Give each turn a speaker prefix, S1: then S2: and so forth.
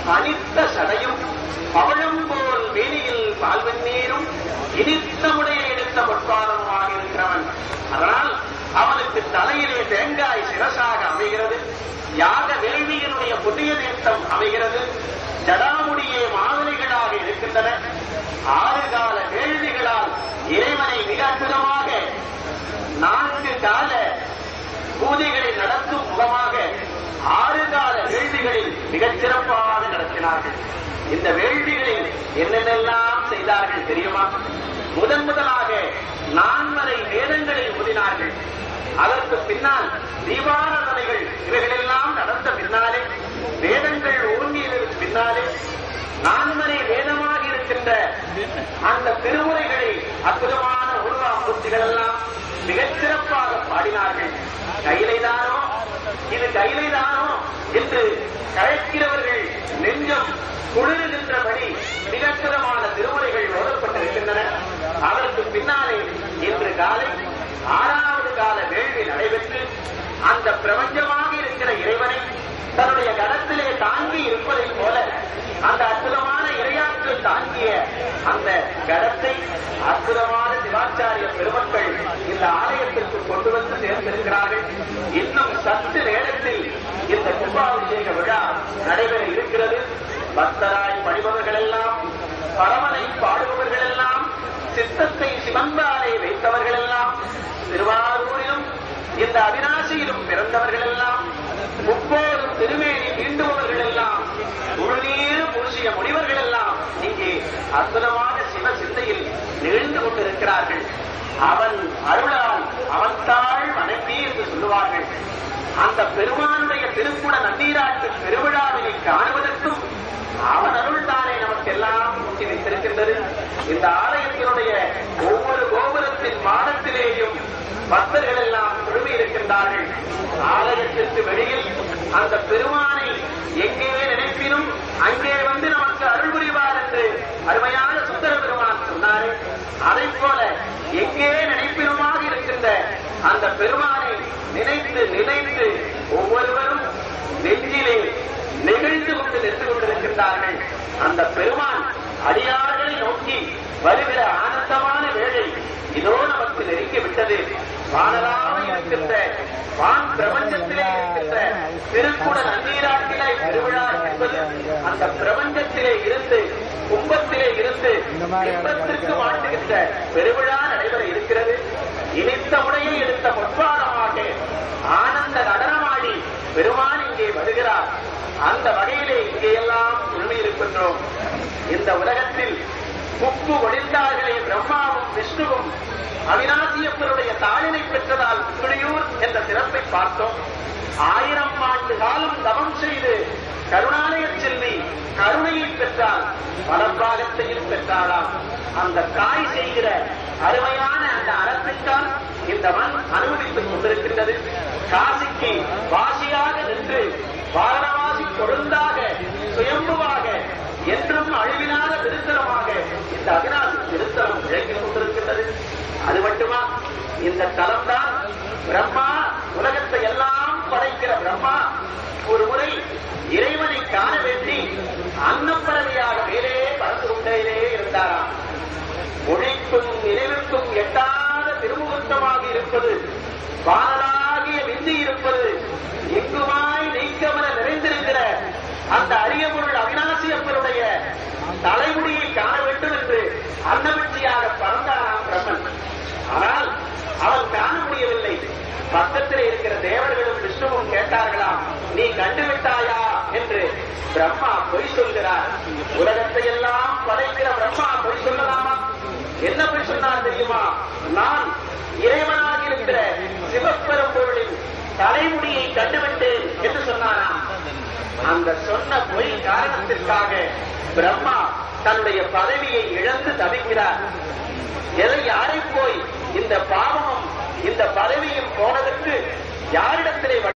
S1: அனித்த சடையும் பவழம் போல் வேலியில் பால்வெண்ணீரும் இனித்தமுடைய எடுத்த பொற்பாதமாக இருக்கிறவன் அதனால் அவனுக்கு தலையிலே தேங்காய் சிரசாக அமைகிறது யாக வேள்வியினுடைய புதிய தீர்த்தம் அமைகிறது ஜடாமுடியே மாதனைகளாக இருக்கின்றன ஆறு கால வேள்விகளால் இறைவனை மிக அற்புதமாக நான்கு கால பூஜைகளை நடத்தும் முகமாக ஆறு கால வேள்விகளில் மிகச் சிறப்பாக நடத்தினார்கள் இந்த வேள்விகளில் என்னென்னெல்லாம் செய்தார்கள் தெரியுமா முதன் முதலாக நான்மறை வேதங்களை ஓதினார்கள் அதற்கு பின்னால் தீபாராதனைகள் இவைகளெல்லாம் நடந்த பின்னாலே வேதங்கள் ஓங்கியதற்கு பின்னாலே நான்மறை வேதமாக இருக்கின்ற அந்த திருமுறைகளை அற்புதமான உருவாமூர்த்திகள் எல்லாம் மிகச் சிறப்பாக பாடினார்கள் கையிலைதானோ இது கையிலைதானோ என்று கழைக்கிறவர்கள் நெஞ்சம் குளிர்கின்றபடி மிகச்சிறமான திருமுறைகள் ஓதப்பட்டிருக்கின்றன அதற்கு பின்னாலே இன்று காலை ஆறாவது கால வேள்வி நடைபெற்று அந்த பிரபஞ்சமாக இருக்கிற இறைவனை தன்னுடைய கரத்திலே தாங்கி இருப்பதைப் போல அந்த அற்புதமான இரையாற்றல் தாங்கிய அந்த கரத்தை அற்புதமான சிவாச்சாரிய பெருமக்கள் இந்த ஆலயத்திற்கு கொண்டு வந்து சேர்ந்திருக்கிறார்கள் இன்னும் சற்று நேரத்தில் இந்த கும்பாபிஷேக விழா நடைபெற இருக்கிறது பக்தராய் பணிபவர்கள் எல்லாம் பரமனை பாடுபவர்கள் எல்லாம் சித்தத்தை சிவந்தாலே வைத்தவர்கள் எல்லாம் திருவாரூரிலும் இந்த அவினாசியிலும் பிறந்தவர்கள் எல்லாம் முப்போதும் திருமேனி தீண்டுபவர்கள் எல்லாம் முழுநீர் பூசிய முனிவர்கள் எல்லாம் இங்கே அற்புதமான சிவ சிந்தையில் நிகழ்ந்து கொண்டிருக்கிறார்கள் அவன் அருளால் அவன் தாழ் வணங்கி என்று சொல்லுவார்கள் அந்த பெருமானுடைய திருக்குட நன்னீராட்டு பெருவிழாவினை காணுவதற்கும் அவன் அருள் தானே நமக்கெல்லாம் ஊட்டி வைத்திருக்கின்றது இந்த ஆலயத்தினுடைய ஒவ்வொரு கோபுரத்தின் மாடத்திலேயும் பக்தர்கள் எல்லாம் குழுமி இருக்கின்றார்கள் ஆலயத்திற்கு வெளியில் அந்த பெருமானை எங்கே நினைப்பினும் அங்கே வந்து நமக்கு அருள் புரிவார் என்று அருமையான சுந்தர பெருமான் சொன்னாரே அதை போல எங்கே நினைப்பினுமாக இருக்கின்ற அந்த பெருமானை நினைத்து நினைத்து ஒவ்வொருவரும் நெஞ்சிலே நெகிழ்ந்து கொண்டு நின்று கொண்டிருக்கின்றார்கள் அந்த பெருமான் அடியார்களை நோக்கி வருகிற ஆனந்தமான வேளை இதோ நமக்கு நெருங்கி விட்டது வானலாக இருக்கின்ற வான் பிரபஞ்சத்திலே இருக்கின்ற திருக்குட நன்னீராட்டிலே பெருவிழா என்பது அந்த பிரபஞ்சத்திலே இருந்து கும்பத்திலே இருந்து இன்பத்திற்கு மாட்டுகின்ற பெருவிழா நடைபெற இருக்கிறது இனித்த முறையை எடுத்த பொற்பாதமாக ஆனந்த நடனமாடி பெருமான் இங்கே வருகிறார் அந்த வகையிலே இங்கே எல்லாம் உண்மை இருக்கின்றோம் இந்த உலகத்தில் முப்பு ஒளிந்தார்களே பிரம்மாவும் விஷ்ணுவும் அவினாசியப்பருடைய தாளினை பெற்றதால் புலியூர் என்ற சிறப்பை பார்த்தோம் ஆயிரம் ஆண்டு காலம் தவம் செய்து கருணாலய செல்வி கருணையை பெற்றால் மலர்பாகத்தையும் பெற்றாளாம் அந்த தாய் செய்கிற அருமையான அந்த அறத்தைத்தான் இந்த மண் அனுமதித்துக் கொண்டிருக்கின்றது காசிக்கு வாசியாக நின்று வாரணவாசி கொழுந்தாக சுயம்புவாக என்றும் அழிவினாத திருத்தலமாக இந்த அவினாசி திருத்தலம் விளங்கிக் கொண்டிருக்கின்றது அது மட்டுமா இந்த தலம்தான் பிரம்மா உலகத்தை எல்லாம் படைக்கிற பிரம்மா ஒரு முறை இறைவனை காண வேண்டி அன்னப்பறவையாக மேலே பறந்து கொண்டே இருந்தாராம் மொழிக்கும் நினைவுக்கும் எட்டாத திருமுகத்தமாக இருப்பது வானலாகிய விந்தி இருப்பது எங்குமாய் நீக்கமன நிறைந்திருக்கிற அந்த அரிய பொருள் அவினாசி அப்பருடைய தலைமுடியை காண வேண்டும் என்று அன்னமிச்சியாக பறந்தாராம் பிரம்மன் ஆனால் அவன் காண முடியவில்லை பக்கத்திலே இருக்கிற தேவர்களும் விஷ்ணுவும் கேட்டார்களாம் நீ கண்டுவிட்டாயா என்று பிரம்மா பொய் சொல்கிறார் உலகத்தை எல்லாம் படைக்கிற பிரம்மா பொய் சொல்லலாமா என்ன பொய் சொன்னார் தெரியுமா நான் இறைவனாக இருக்கிற சிவப்பெரும்பொருளின் தலைமுடியை கண்டுவிட்டேன் என்று சொன்னாராம் அந்த சொன்ன பொய் காரணத்திற்காக பிரம்மா தன்னுடைய பதவியை இழந்து தவிக்கிறார் எதை யாரை போய் இந்த பாவமும் இந்த பதவியும் போனதற்கு யாரிடத்திலே